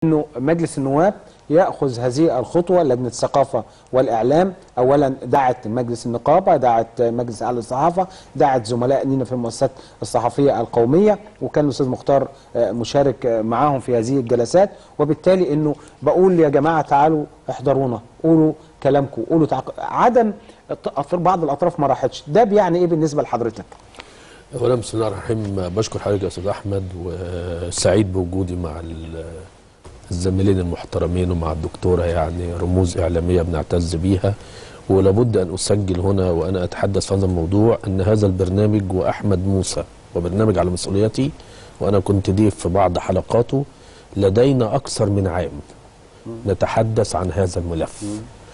انه مجلس النواب ياخذ هذه الخطوه لجنه الثقافه والاعلام اولا دعت مجلس النقابه دعت مجلس اعلى الصحافه دعت زملاء لينا في المؤسسات الصحفيه القوميه وكان الاستاذ مختار آه، مشارك آه، معاهم في هذه الجلسات وبالتالي انه بقول يا جماعه تعالوا احضرونا قولوا كلامكم قولوا تعق... عدم الط- بعض الاطراف ما راحتش ده بيعني ايه بالنسبه لحضرتك اولا بسم الله الرحمن الرحيم بشكر حضرتك يا استاذ احمد وسعيد بوجودي مع ال- الزميلين المحترمين ومع الدكتوره يعني رموز اعلاميه بنعتز بيها ولابد ان اسجل هنا وانا اتحدث في هذا الموضوع ان هذا البرنامج واحمد موسى وبرنامج على مسؤوليتي وانا كنت ضيف في بعض حلقاته لدينا اكثر من عام نتحدث عن هذا الملف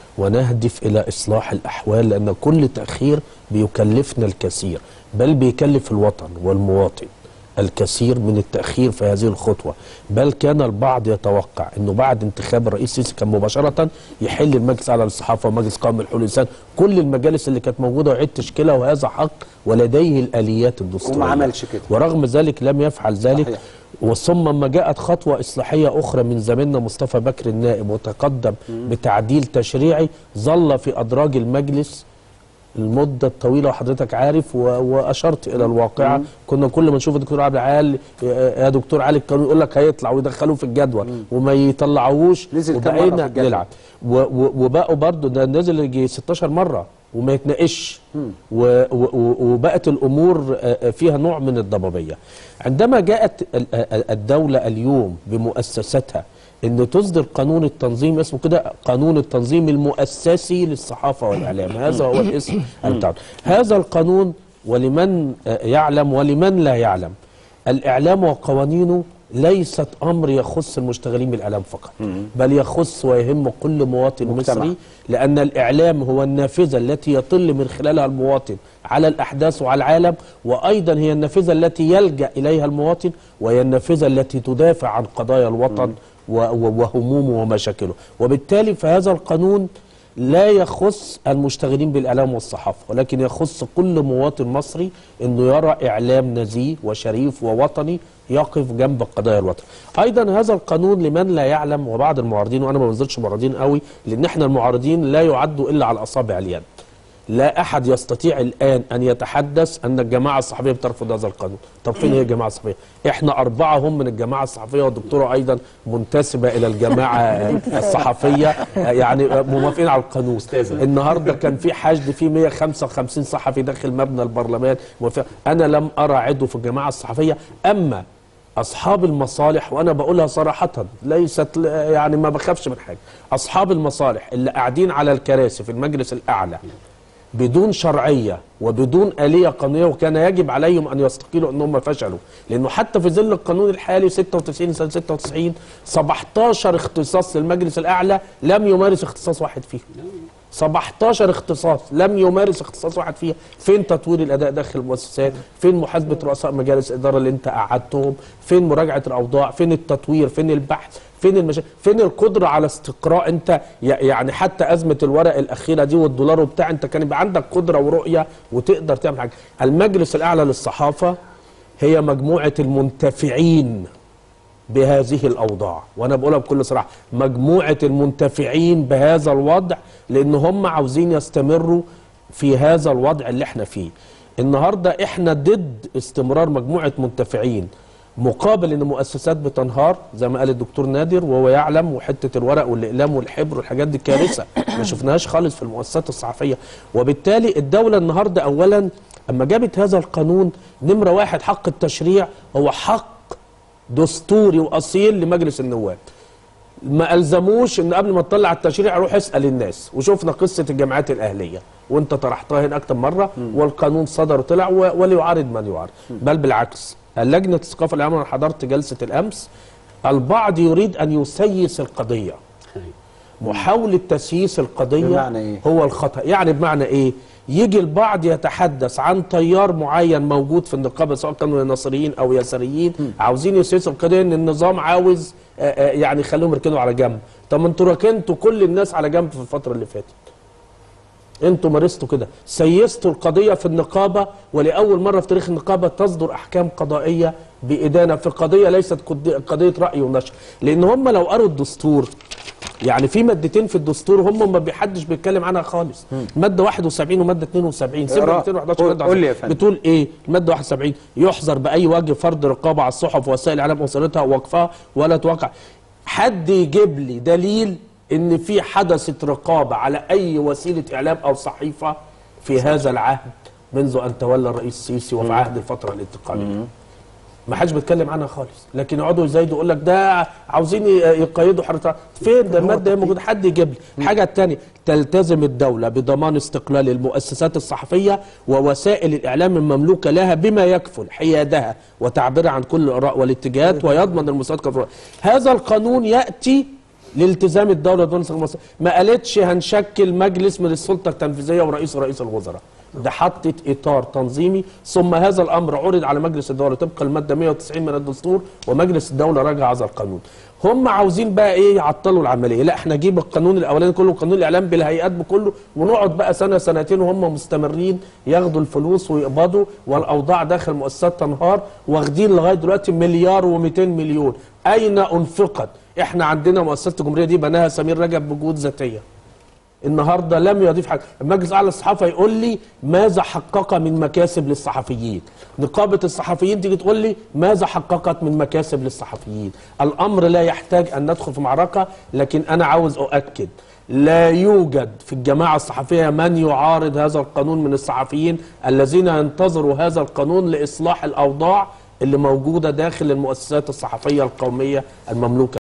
ونهدف الى اصلاح الاحوال لان كل تاخير بيكلفنا الكثير بل بيكلف الوطن والمواطن الكثير من التاخير في هذه الخطوه بل كان البعض يتوقع انه بعد انتخاب الرئيس السيسي كان مباشره يحل المجلس على الصحافه ومجلس قومي لحقوق الانسان كل المجالس اللي كانت موجوده ويعيد تشكيلها وهذا حق ولديه الاليات الدستوريه وما عملش كده. ورغم ذلك لم يفعل ذلك صحيح. وثم لما جاءت خطوة إصلاحية أخرى من زميلنا مصطفى بكر النائب وتقدم بتعديل تشريعي ظل في أدراج المجلس المدة الطويلة وحضرتك عارف و... وأشرت إلى الواقعة كنا كل ما نشوف الدكتور عبد العال يا دكتور علي القانون يقول لك هيطلع ويدخلوه في الجدول وما يطلعوهوش نزل كام مرة في وبقينا الجدول؟ نلعب و... و... وبقوا برضو ده نزل يجي 16 مرة وما يتناقش و... و... و- وبقت الامور آه، فيها نوع من الضبابيه. عندما جاءت ال- ال- الدوله اليوم بمؤسستها ان تصدر قانون التنظيم اسمه كده قانون التنظيم المؤسسي للصحافه والاعلام هذا هو الاسم بتاعه. هذا القانون ولمن آه، يعلم ولمن لا يعلم الاعلام وقوانينه ليست امر يخص المشتغلين بالاعلام فقط بل يخص ويهم كل مواطن مجتمع. مصري لأن الإعلام هو النافذة التي يطل من خلالها المواطن على الأحداث وعلى العالم وأيضا هي النافذة التي يلجأ إليها المواطن وهي النافذة التي تدافع عن قضايا الوطن و- و- وهمومه ومشاكله وبالتالي فهذا القانون لا يخص المشتغلين بالإعلام والصحافة ولكن يخص كل مواطن مصري أنه يرى إعلام نزيه وشريف ووطني يقف جنب قضايا الوطن ايضا هذا القانون لمن لا يعلم وبعض المعارضين وانا ما بنزلش معارضين قوي لان احنا المعارضين لا يعدوا الا على اصابع اليد لا احد يستطيع الان ان يتحدث ان الجماعه الصحفيه بترفض هذا القانون طب فين هي الجماعه الصحفيه احنا اربعه هم من الجماعه الصحفيه والدكتوره ايضا منتسبه الى الجماعه الصحفيه يعني موافقين على القانون النهارده كان في حشد في 155 صحفي داخل مبنى البرلمان موافق. انا لم ارى عضو في الجماعه الصحفيه اما اصحاب المصالح وانا بقولها صراحه ليست ل- يعني ما بخافش من حاجه اصحاب المصالح اللي قاعدين على الكراسي في المجلس الاعلى بدون شرعيه وبدون اليه قانونيه وكان يجب عليهم ان يستقيلوا انهم فشلوا لانه حتى في ظل القانون الحالي 96 سنه 96 17 اختصاص للمجلس الاعلى لم يمارس اختصاص واحد فيهم 17 اختصاص لم يمارس اختصاص واحد فيها فين تطوير الاداء داخل المؤسسات فين محاسبه رؤساء مجالس الاداره اللي انت قعدتهم فين مراجعه الاوضاع فين التطوير فين البحث فين المشا... فين القدره على استقراء انت ي- يعني حتى ازمه الورق الاخيره دي والدولار وبتاع انت كان يبقى عندك قدره ورؤيه وتقدر تعمل حاجه المجلس الاعلى للصحافه هي مجموعه المنتفعين بهذه الاوضاع وانا بقولها بكل صراحه مجموعه المنتفعين بهذا الوضع لان هم عاوزين يستمروا في هذا الوضع اللي احنا فيه النهارده احنا ضد استمرار مجموعه منتفعين مقابل ان مؤسسات بتنهار زي ما قال الدكتور نادر وهو يعلم وحته الورق والاقلام والحبر والحاجات دي كارثه ما شفناهاش خالص في المؤسسات الصحفيه وبالتالي الدوله النهارده اولا اما جابت هذا القانون نمره واحد حق التشريع هو حق دستوري واصيل لمجلس النواب ما الزموش ان قبل ما تطلع التشريع روح اسال الناس وشفنا قصه الجامعات الاهليه وانت طرحتها هنا اكتر مره والقانون صدر وطلع و- وليعارض من يعارض بل بالعكس لجنه الثقافه العامه انا حضرت جلسه الامس البعض يريد ان يسيس القضيه محاولة تسييس القضية بمعنى إيه؟ هو الخطأ يعني بمعنى ايه يجي البعض يتحدث عن تيار معين موجود في النقابة سواء كانوا ناصريين او يساريين عاوزين يسيسوا القضية ان النظام عاوز آه، آه، يعني يخليهم يركنوا على جنب طب ما انتوا ركنتوا كل الناس على جنب في الفترة اللي فاتت انتوا مارستوا كده سيستوا القضيه في النقابه ولاول مره في تاريخ النقابه تصدر احكام قضائيه بادانه في قضيه ليست قد- قضيه راي ونشر لان هم لو قروا الدستور يعني في مادتين في الدستور هم ما بيحدش بيتكلم عنها خالص ماده 71 وماده 72 سيبك اقرأ. 211 قول- ومادة قول لي يا 71. فندم. بتقول ايه الماده 71 يحظر باي وجه فرض رقابه على الصحف ووسائل الاعلام وصلتها ووقفها ولا توقع حد يجيب لي دليل ان في حدثت رقابه على اي وسيله اعلام او صحيفه في هذا العهد منذ ان تولى الرئيس السيسي وفي عهد الفتره الانتقاليه ما حدش بيتكلم عنها خالص لكن يقعدوا يزايدوا يقول لك ده عاوزين ي- يقيدوا حريه فين ده الماده هي موجوده حد يجيب لي الحاجه الثانيه تلتزم الدوله بضمان استقلال المؤسسات الصحفيه ووسائل الاعلام المملوكه لها بما يكفل حيادها وتعبيرها عن كل الاراء والاتجاهات ويضمن المساعدة كفر هذا القانون ياتي لالتزام الدوله دون المؤسسات ما قالتش هنشكل مجلس من السلطه التنفيذيه ورئيس رئيس الوزراء ده حطت اطار تنظيمي ثم هذا الامر عرض على مجلس الدوله طبقا الماده 190 من الدستور ومجلس الدوله راجع هذا القانون هم عاوزين بقى ايه يعطلوا العمليه لا احنا نجيب القانون الاولاني كله قانون الاعلام بالهيئات بكله ونقعد بقى سنه سنتين وهم مستمرين ياخدوا الفلوس ويقبضوا والاوضاع داخل المؤسسات تنهار واخدين لغايه دلوقتي مليار و200 مليون اين انفقت احنا عندنا مؤسسه الجمهوريه دي بناها سمير رجب بجهود ذاتيه النهارده لم يضيف حاجه المجلس الاعلى للصحافه يقول لي ماذا حقق من مكاسب للصحفيين نقابه الصحفيين تيجي تقول لي ماذا حققت من مكاسب للصحفيين الامر لا يحتاج ان ندخل في معركه لكن انا عاوز اؤكد لا يوجد في الجماعه الصحفيه من يعارض هذا القانون من الصحفيين الذين ينتظروا هذا القانون لاصلاح الاوضاع اللي موجوده داخل المؤسسات الصحفيه القوميه المملوكه